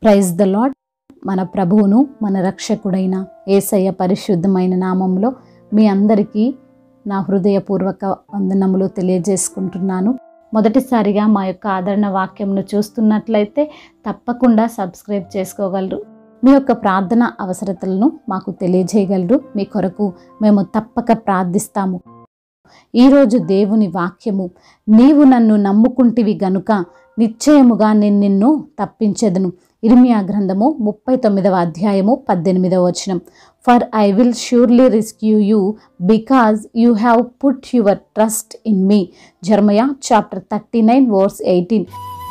praise the lord మన ప్రభువును మన రక్షకుడైన ఏసయ్య పరిశుద్ధమైన నామంలో మీ అందరికీ నా హృదయపూర్వక వందనములు తెలియజేసుకుంటున్నాను మొదటిసారిగా మా యొక్క ఆదరణ వాక్యంను చూస్తున్నట్లయితే తప్పకుండా సబ్స్క్రైబ్ చేసుకోగలరు మీ యొక్క ప్రార్థన అవసరతలను మాకు తెలియజేయగలరు మీ కొరకు మేము తప్పక ప్రార్థిస్తాము ఈరోజు దేవుని వాక్యము నీవు నన్ను నమ్ముకుంటివి గనుక నిశ్చయముగా నేను నిన్ను తప్పించెదను ఇర్మియా గ్రంథము ముప్పై తొమ్మిదవ అధ్యాయము పద్దెనిమిదవ వచనం for I will surely rescue you because you have put your trust in me Jeremiah chapter thirty nine verse eighteen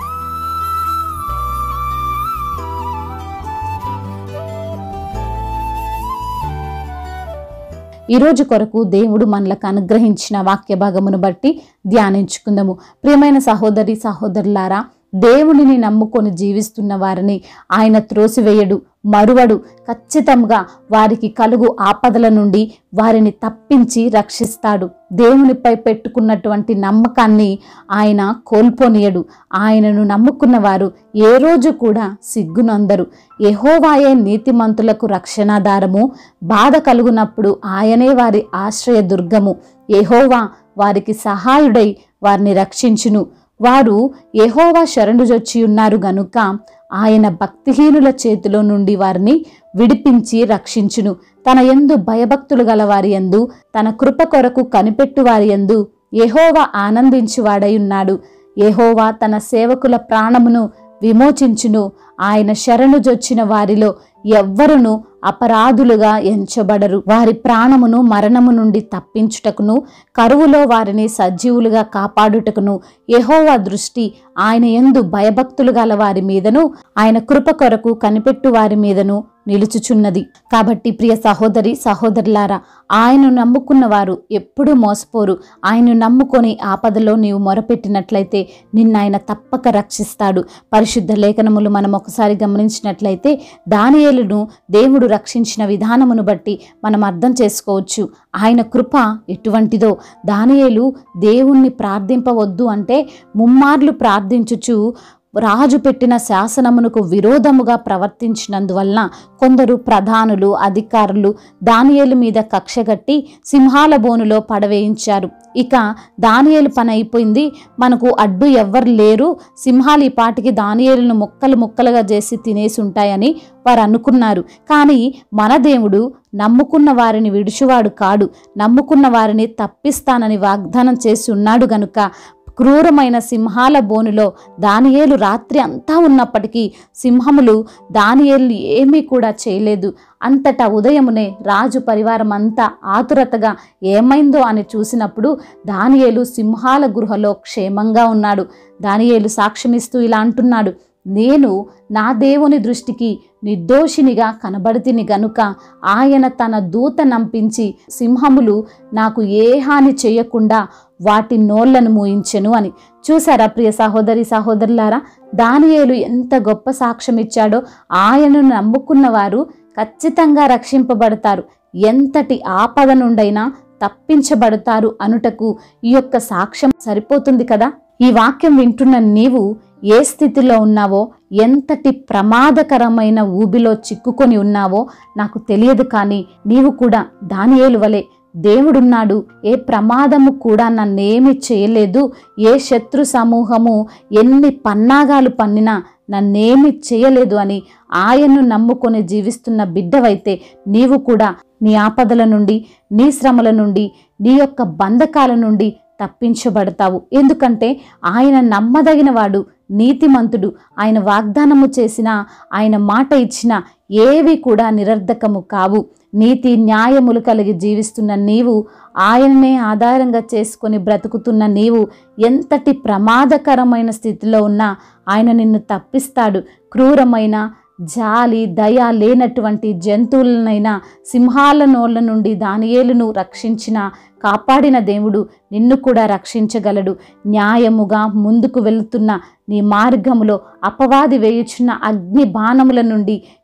ఈరోజు కొరకు దేవుడు మనలకు అనుగ్రహించిన వాక్య భాగమును బట్టి ధ్యానించుకుందాము ప్రియమైన సహోదరి సహోదరులారా దేవునిని నమ్ముకొని జీవిస్తున్న వారిని ఆయన త్రోసివేయడు మరువడు ఖచ్చితంగా వారికి కలుగు ఆపదల నుండి వారిని తప్పించి రక్షిస్తాడు దేవునిపై పెట్టుకున్నటువంటి నమ్మకాన్ని ఆయన కోల్పోనీయడు ఆయనను నమ్ముకున్న వారు ఏ రోజు కూడా సిగ్గునందరు ఎహోవాయే నీతిమంతులకు రక్షణాధారము బాధ కలుగునప్పుడు ఆయనే వారి ఆశ్రయ దుర్గము ఎహోవా వారికి సహాయుడై వారిని రక్షించును వారు యెహోవా శరణుజొచ్చి ఉన్నారు గనుక ఆయన భక్తిహీనుల చేతిలో నుండి వారిని విడిపించి రక్షించును తన యందు భయభక్తులు గల వారి యందు తన కృప కొరకు కనిపెట్టు వారి యందు యెహోవా ఆనందించువాడై ఉన్నాడు యెహోవా తన సేవకుల ప్రాణమును విమోచించును ఆయన శరణుజొచ్చిన వారిలో ఎవ్వరును అపరాధులుగా ఎంచబడరు వారి ప్రాణమును మరణము నుండి తప్పించుటకును కరువులో వారిని సజీవులుగా కాపాడుటకును యెహోవా దృష్టి ఆయన యందు భయభక్తులు గల వారి మీదను ఆయన కృప కొరకు కనిపెట్టు వారి మీదను నిలుచుచున్నది కాబట్టి ప్రియ సహోదరి సహోదరులారా ఆయన నమ్ముకున్న వారు ఎప్పుడూ మోసపోరు ఆయన నమ్ముకొని ఆపదలో నీవు మొరపెట్టినట్లయితే నిన్న ఆయన తప్పక రక్షిస్తాడు పరిశుద్ధ లేఖనములు మనం ఒకసారి గమనించినట్లయితే దానియేలును దేవుడు రక్షించిన విధానమును బట్టి మనం అర్థం చేసుకోవచ్చు ఆయన కృప ఎటువంటిదో దానియేలు దేవుణ్ణి ప్రార్థింపవద్దు అంటే ముమ్మార్లు ప్రార్థించుచు రాజు పెట్టిన శాసనమునకు విరోధముగా ప్రవర్తించినందువలన కొందరు ప్రధానులు అధికారులు దానియేలు మీద కక్షగట్టి సింహాల బోనులో పడవేయించారు ఇక దానియేలు పని అయిపోయింది మనకు అడ్డు ఎవ్వరు లేరు సింహాలు ఈ పాటికి దానియేలును ముక్కలు ముక్కలుగా చేసి తినేసి ఉంటాయని వారు అనుకున్నారు కానీ మన దేవుడు నమ్ముకున్న వారిని విడుచువాడు కాడు నమ్ముకున్న వారిని తప్పిస్తానని వాగ్దానం చేసి ఉన్నాడు గనుక క్రూరమైన సింహాల బోనులో దానియేలు రాత్రి అంతా ఉన్నప్పటికీ సింహములు దానియేలు ఏమీ కూడా చేయలేదు అంతటా ఉదయమునే రాజు పరివారం అంతా ఆతురతగా ఏమైందో అని చూసినప్పుడు దానియేలు సింహాల గృహలో క్షేమంగా ఉన్నాడు దానియేలు సాక్ష్యమిస్తూ ఇలా అంటున్నాడు నేను నా దేవుని దృష్టికి నిర్దోషినిగా కనబడితిని గనుక ఆయన తన దూత నంపించి సింహములు నాకు ఏ హాని చేయకుండా వాటి నోళ్లను మూయించెను అని చూసారా ప్రియ సహోదరి సహోదరులారా దానియేలు ఎంత గొప్ప సాక్ష్యం ఇచ్చాడో ఆయనను నమ్ముకున్న వారు ఖచ్చితంగా రక్షింపబడతారు ఎంతటి ఆపద నుండైనా తప్పించబడతారు అనుటకు ఈ యొక్క సాక్ష్యం సరిపోతుంది కదా ఈ వాక్యం వింటున్న నీవు ఏ స్థితిలో ఉన్నావో ఎంతటి ప్రమాదకరమైన ఊబిలో చిక్కుకొని ఉన్నావో నాకు తెలియదు కానీ నీవు కూడా దానియేలు వలె దేవుడున్నాడు ఏ ప్రమాదము కూడా నన్నేమి చేయలేదు ఏ శత్రు సమూహము ఎన్ని పన్నాగాలు పన్నినా నన్నేమి చేయలేదు అని ఆయన్ను నమ్ముకొని జీవిస్తున్న బిడ్డవైతే నీవు కూడా నీ ఆపదల నుండి నీ శ్రమల నుండి నీ యొక్క బంధకాల నుండి తప్పించబడతావు ఎందుకంటే ఆయన నమ్మదగిన వాడు నీతిమంతుడు ఆయన వాగ్దానము చేసిన ఆయన మాట ఇచ్చిన ఏవి కూడా నిరర్ధకము కావు నీతి న్యాయములు కలిగి జీవిస్తున్న నీవు ఆయననే ఆధారంగా చేసుకొని బ్రతుకుతున్న నీవు ఎంతటి ప్రమాదకరమైన స్థితిలో ఉన్నా ఆయన నిన్ను తప్పిస్తాడు క్రూరమైన జాలి దయ లేనటువంటి జంతువులనైనా సింహాల నోళ్ళ నుండి దానియేలును రక్షించిన కాపాడిన దేవుడు నిన్ను కూడా రక్షించగలడు న్యాయముగా ముందుకు వెళుతున్న నీ మార్గములో అపవాది వేయుచున్న అగ్ని బాణముల నుండి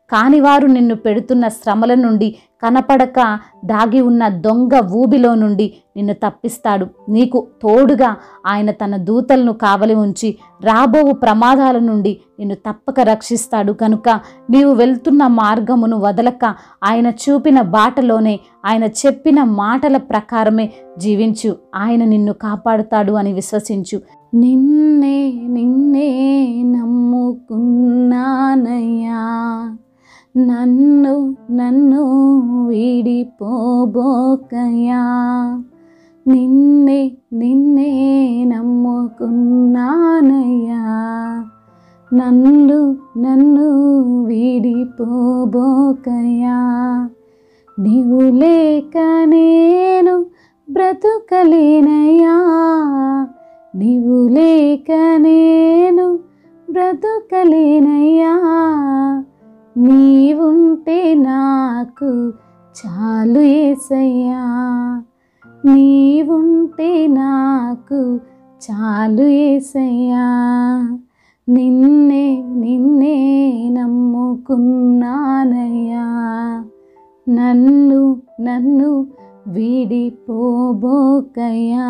కాని వారు నిన్ను పెడుతున్న శ్రమల నుండి కనపడక దాగి ఉన్న దొంగ ఊబిలో నుండి నిన్ను తప్పిస్తాడు నీకు తోడుగా ఆయన తన దూతలను కావలి ఉంచి రాబోవు ప్రమాదాల నుండి నిన్ను తప్పక రక్షిస్తాడు కనుక నీవు వెళ్తున్న మార్గమును వదలక ఆయన చూపిన బాటలోనే ఆయన చెప్పిన మాటల ప్రకారమే జీవించు ఆయన నిన్ను కాపాడుతాడు అని విశ్వసించు నిన్నే నిన్నే నమ్ముకున్నానయ్యా నన్ను నన్ను వీడిపోబోకయ్యా నిన్నే నిన్నే నమ్ముకున్నానయ్యా నన్ను నన్ను వీడిపోబోకయ్యా నీవు లేక నేను బ్రతుకలేనయ్యా నీవు లేక నేను బ్రతుకలేనయ్యా నీవుంటే నాకు చాలు ఏసయ్యా నీవుంటే నాకు చాలు ఏసయ్యా నిన్నే నిన్నే నమ్ముకున్నానయ్యా నన్ను నన్ను వీడిపోబోకయ్యా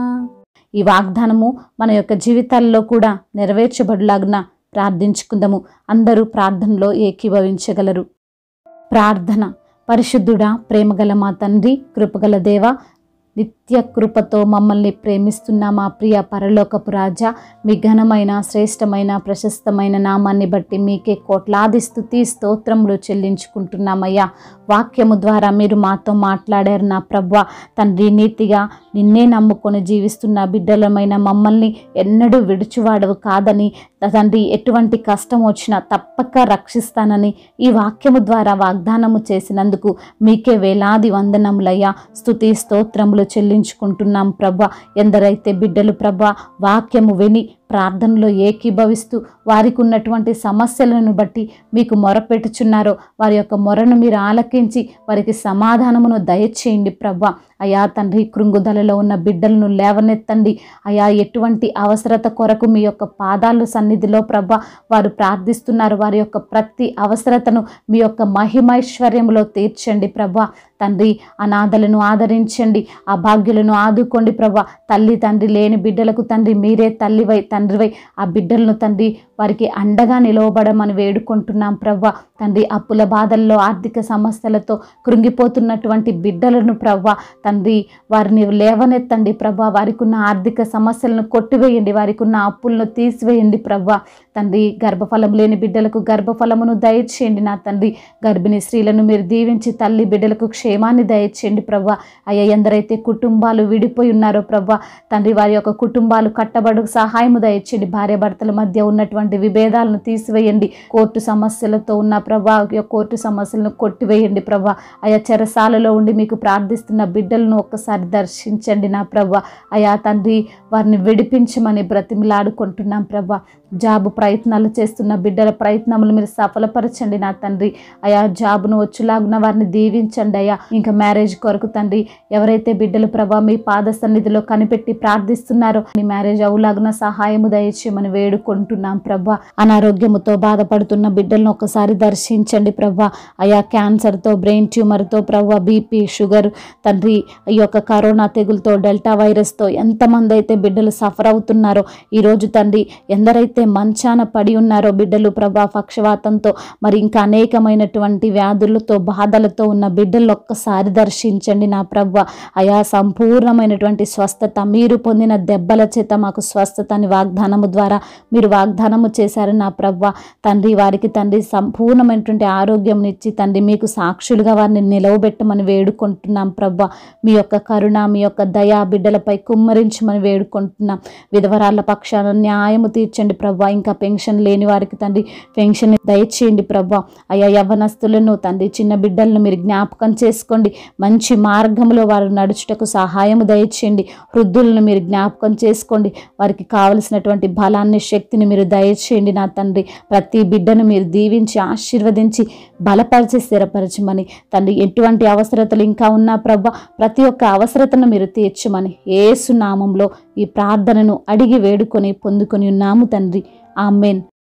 ఈ వాగ్దానము మన యొక్క జీవితాల్లో కూడా నెరవేర్చబడులాగున ప్రార్థించుకుందాము అందరూ ప్రార్థనలో ఏకీభవించగలరు ప్రార్థన పరిశుద్ధుడా ప్రేమగల మా తండ్రి కృపగల దేవ నిత్య కృపతో మమ్మల్ని ప్రేమిస్తున్న మా ప్రియ పరలోకపు రాజా మీ ఘనమైన శ్రేష్టమైన ప్రశస్తమైన నామాన్ని బట్టి మీకే కోట్లాది స్థుతి స్తోత్రములు చెల్లించుకుంటున్నామయ్యా వాక్యము ద్వారా మీరు మాతో మాట్లాడారు నా ప్రభ తండ్రి నీతిగా నిన్నే నమ్ముకొని జీవిస్తున్న బిడ్డలమైన మమ్మల్ని ఎన్నడూ విడుచువాడవు కాదని తండ్రి ఎటువంటి కష్టం వచ్చినా తప్పక రక్షిస్తానని ఈ వాక్యము ద్వారా వాగ్దానము చేసినందుకు మీకే వేలాది వందనములయ్యా స్థుతి స్తోత్రములు చెల్లించుకుంటున్నాం ప్రభ ఎందరైతే బిడ్డలు ప్రభ వాక్యము విని ప్రార్థనలో ఏకీభవిస్తూ వారికి ఉన్నటువంటి సమస్యలను బట్టి మీకు మొరపెట్టుచున్నారో వారి యొక్క మొరను మీరు ఆలకించి వారికి సమాధానమును దయచేయండి ప్రభ అయా తండ్రి కృంగుదలలో ఉన్న బిడ్డలను లేవనెత్తండి అయా ఎటువంటి అవసరత కొరకు మీ యొక్క పాదాలు సన్నిధిలో ప్రభ వారు ప్రార్థిస్తున్నారు వారి యొక్క ప్రతి అవసరతను మీ యొక్క మహిమైశ్వర్యములో తీర్చండి ప్రభ తండ్రి అనాథలను ఆదరించండి ఆ భాగ్యులను ఆదుకోండి ప్రభ తల్లి తండ్రి లేని బిడ్డలకు తండ్రి మీరే తల్లివై తండ్రివై ఆ బిడ్డలను తండ్రి వారికి అండగా నిలవబడమని వేడుకుంటున్నాం ప్రవ్వ తండ్రి అప్పుల బాధల్లో ఆర్థిక సమస్యలతో కృంగిపోతున్నటువంటి బిడ్డలను ప్రవ్వ తండ్రి వారిని లేవనెత్తండి ప్రభా వారికి ఉన్న ఆర్థిక సమస్యలను కొట్టివేయండి వారికి ఉన్న అప్పులను తీసివేయండి ప్రవ్వ తండ్రి గర్భఫలం లేని బిడ్డలకు గర్భఫలమును దయచేయండి నా తండ్రి గర్భిణీ స్త్రీలను మీరు దీవించి తల్లి బిడ్డలకు క్షేమాన్ని దయచేయండి ప్రవ్వ అయ్యా ఎందరైతే కుటుంబాలు విడిపోయి ఉన్నారో ప్రవ్వ తండ్రి వారి యొక్క కుటుంబాలు కట్టబడుకు సహాయము దయచేయండి భార్యాభర్తల మధ్య ఉన్నటువంటి విభేదాలను తీసివేయండి కోర్టు సమస్యలతో ఉన్న ప్రభా కోర్టు సమస్యలను కొట్టివేయండి ప్రభా అయా చెరసాలలో ఉండి మీకు ప్రార్థిస్తున్న బిడ్డలను ఒక్కసారి దర్శించండి నా ప్రభ అయా తండ్రి వారిని విడిపించమని బ్రతిమిలాడుకుంటున్నాం ప్రభ జాబు ప్రయత్నాలు చేస్తున్న బిడ్డల ప్రయత్నములు మీరు సఫలపరచండి నా తండ్రి అయా జాబును వచ్చులాగున వారిని దీవించండి అయ్యా ఇంకా మ్యారేజ్ కొరకు తండ్రి ఎవరైతే బిడ్డలు ప్రభా మీ పాద సన్నిధిలో కనిపెట్టి ప్రార్థిస్తున్నారో నీ మ్యారేజ్ అవులాగున సహాయము దయచేయమని వేడుకుంటున్నాం ప్రభా అనారోగ్యముతో బాధపడుతున్న బిడ్డలను ఒకసారి దర్శించండి ప్రభా అయా క్యాన్సర్తో బ్రెయిన్ ట్యూమర్తో ప్రభా బీపీ షుగర్ తండ్రి ఈ యొక్క కరోనా తెగులతో డెల్టా వైరస్తో ఎంతమంది అయితే బిడ్డలు సఫర్ అవుతున్నారో ఈరోజు తండ్రి ఎందరైతే మంచాన పడి ఉన్నారో బిడ్డలు ప్రభా పక్షవాతంతో మరి ఇంకా అనేకమైనటువంటి వ్యాధులతో బాధలతో ఉన్న బిడ్డలు ఒక్కసారి దర్శించండి నా ప్రభ అయా సంపూర్ణమైనటువంటి స్వస్థత మీరు పొందిన దెబ్బల చేత మాకు స్వస్థత అని వాగ్దానము ద్వారా మీరు వాగ్దానము చేశారు నా ప్రభ తండ్రి వారికి తండ్రి సంపూర్ణమైనటువంటి ఆరోగ్యం ఇచ్చి తండ్రి మీకు సాక్షులుగా వారిని నిలవబెట్టమని వేడుకుంటున్నాం ప్రభ మీ యొక్క కరుణ మీ యొక్క దయా బిడ్డలపై కుమ్మరించమని వేడుకుంటున్నాం విధవరాళ్ళ పక్షాన న్యాయము తీర్చండి ప్రభా ఇంకా పెన్షన్ లేని వారికి తండ్రి పెన్షన్ దయచేయండి ప్రభా అయా యవ్వనస్తులను తండ్రి చిన్న బిడ్డలను మీరు జ్ఞాపకం చేసుకోండి మంచి మార్గంలో వారు నడుచుటకు సహాయము దయచేయండి వృద్ధులను మీరు జ్ఞాపకం చేసుకోండి వారికి కావలసినటువంటి బలాన్ని శక్తిని మీరు దయచేయండి నా తండ్రి ప్రతి బిడ్డను మీరు దీవించి ఆశీర్వదించి బలపరిచి స్థిరపరచమని తండ్రి ఎటువంటి అవసరతలు ఇంకా ఉన్నా ప్రభ ప్రతి ఒక్క అవసరతను మీరు తీర్చమని ఏసు నామంలో ఈ ప్రార్థనను అడిగి వేడుకొని పొందుకొని ఉన్నాము తండ్రి ఆమెన్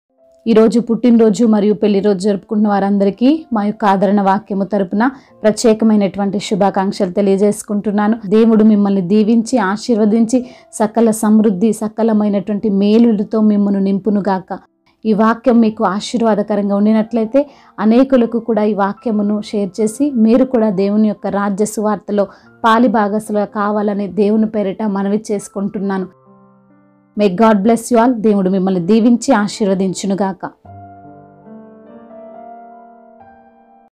ఈరోజు పుట్టినరోజు మరియు పెళ్లి రోజు జరుపుకుంటున్న వారందరికీ మా యొక్క ఆదరణ వాక్యము తరపున ప్రత్యేకమైనటువంటి శుభాకాంక్షలు తెలియజేసుకుంటున్నాను దేవుడు మిమ్మల్ని దీవించి ఆశీర్వదించి సకల సమృద్ధి సకలమైనటువంటి మేలులతో మిమ్మల్ని నింపునుగాక ఈ వాక్యం మీకు ఆశీర్వాదకరంగా ఉండినట్లయితే అనేకులకు కూడా ఈ వాక్యమును షేర్ చేసి మీరు కూడా దేవుని యొక్క రాజ్య సువార్తలో పాలి భాగస్సులుగా కావాలని దేవుని పేరిట మనవి చేసుకుంటున్నాను may God bless you all దేవుడు మిమ్మల్ని దీవించి ఆశీర్వదించునుగాక